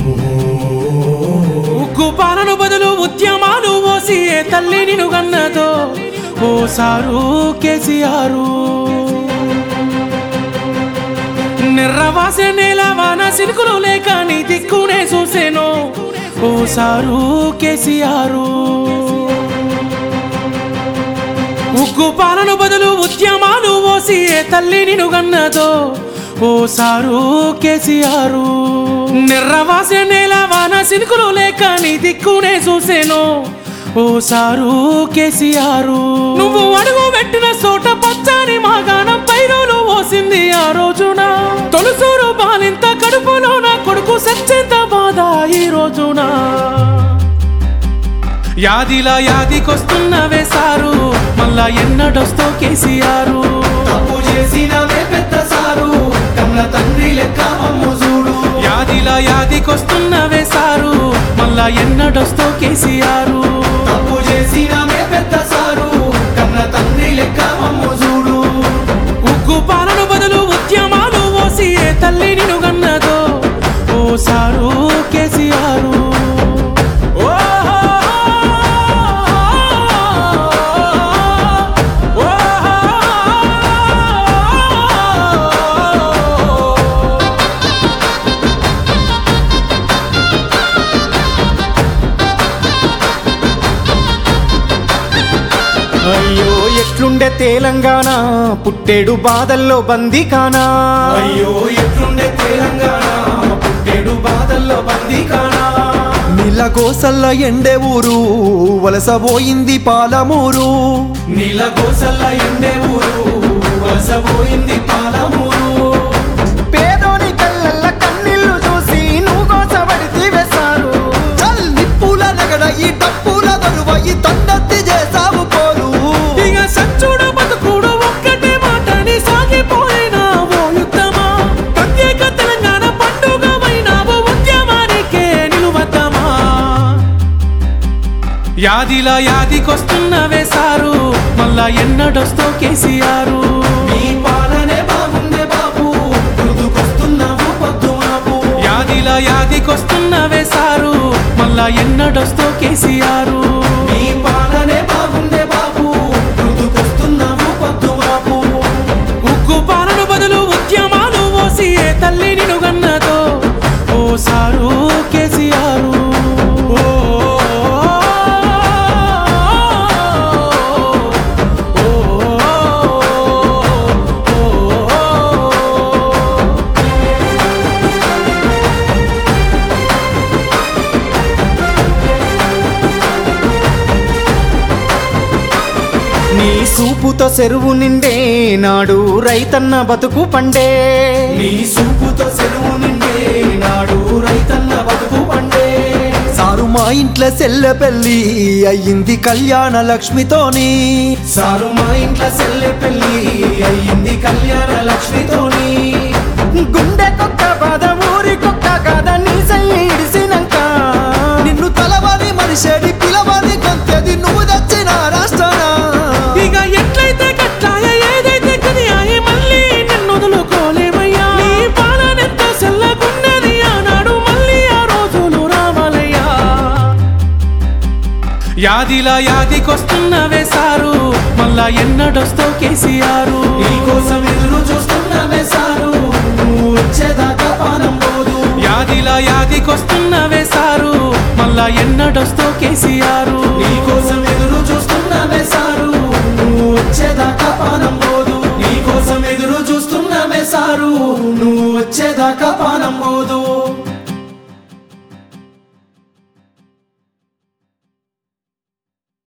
ఉగ్గు పాలన బదులు ఉద్యమాలు ఓసి ఏ తల్లి నిను గన్నదో ఓ సారు కేసీఆర్ నిర్రవాసే నేల వాన సినుకులు లేక నీ దిక్కునే చూసేను ఓ సారు కేసీఆర్ ఉగ్గు పాలన బదులు ఉద్యమాలు ఓసి ఏ తల్లి నిను గన్నదో ఓ సారు కేసీఆర్ నిర్రవాసే నేల వాన సినుకులు లేక నీ దిక్కునే చూసేను ఓ సారు కేసీఆర్ నువ్వు అడుగు పెట్టిన చోట పచ్చని మాగాణం పైరులు ఓసింది ఆ రోజున తొలుసూరు బాలింత కడుపులో నా కొడుకు సచ్చేంత బాధ ఈ రోజున యాదిలా యాదికొస్తున్నవే సారు మళ్ళా ఎన్నడొస్తో కేసీఆర్ తప్పు చేసినవే పెద్ద సారు కన్న తండ్రి లెక్క మమ్ము చూడు యాదిలా యాదికొస్తున్నవే సారు మళ్ళా ఎన్నడొస్తో కేసీఆర్ తప్పు చేసినవే పెద్ద సారు కన్న తండ్రి లెక్క మమ్ము చూడు ఉగ్గు పాలన బదులు ఉద్యమాలు ఓసి ఏ తల్లి నిను గన్నదో ఓ సారు కేసీఆర్ ఓ అయ్యో ఎట్లుండే తెలంగాణ పుట్టేడు బాధల్లో బందీ కానా అయ్యో ఎట్లుండే తెలంగాణ పుట్టేడు బాధల్లో బందీ కానా నీళ్ళ కోసల్ల ఎండే ఊరు వలస పోయింది పాలమూరు నీల గోసల్ల ఎండే ఊరు వలసపోయింది పాలమూరు పేదోని కళ్ళల్ల కన్నీళ్లు చూసి నువ్వు కోసబడితే వేశారు చల్ నిప్పుల నగడ ఈ డప్పుల దరువ ఈ తండత్తి చేసావు పోరు ఇక సచ్చుడు బతుకుడు ఒక్కటే మాటని సాగిపోయినా ఓ యుద్ధమా ప్రత్యేక తెలంగాణ పండుగ వైనావు ఉద్యమానికే నిలువద్దమా యాదిలా యాదికొస్తున్నవే సారు మళ్ళా ఎన్నడొస్తో కేసీఆర్ మీ పాలనే బాగుందే బాబు గుర్తుకొస్తున్నావు పొద్దు మాపు యాదిలా యాదికొస్తున్నవే సారు మళ్ళా ఎన్నడొస్తో కేసీఆర్ మీ పాలనే బాగుందే బాబు గుర్తుకొస్తున్నావు పొద్దు మాపు ఉగ్గు పాలన బదులు ఉద్యమాలు ఓసి ఏ తల్లి నిను గన్నదో ఓ సారు కేసీఆర్ ఓ నీ సూపుతో చెరువు నిండే నాడు రైతన్న బతుకు పండే నీ సూపుతో సెలవు నిండే నాడు రైతన్న బతుకు పండే సారు మా ఇంట్లో సెల్ల పెళ్ళి అయ్యింది కళ్యాణ లక్ష్మితోని సారు మా ఇంట్లో సెల్లె పెళ్ళి అయ్యింది కళ్యాణ లక్ష్మితోని గుండె కొక్క బాధ ఊరి కొక్క కాద నీ సయ్యి ఇడిసినాక నిన్ను తలవని మనిషేది పిలవని గొంతేది నువ్వు తెచ్చిన రాష్ట్రాన ఇక ఎట్లయితే కట్లాయ ఏదైతే కదియాయి మళ్ళీ నిన్ను వదులుకోలేమయ్యా నీ పాలనెంత సెల్లగున్నది ఆనాడు మళ్ళీ ఆ రోజులు రావాలయ్యా యాదిలా యాదికొస్తున్నవే సారు మళ్ళా ఎన్నడొస్తో కేసీఆర్ నీకోసం ఎదురు చూస్తున్నామే సారు నువ్వు వచ్చేదాకా పానం పోదు యాదిలా యాదికొస్తున్నవే సారు మళ్ళా ఎన్నడొస్తో కేసీఆర్ నీకోసం ఎదురు చూస్తున్నామే సారు నువ్వు వచ్చేదాకా పానం పోదు నీకోసం ఎదురు చూస్తున్నామే సారు నువ్వు వచ్చేదాకా పానం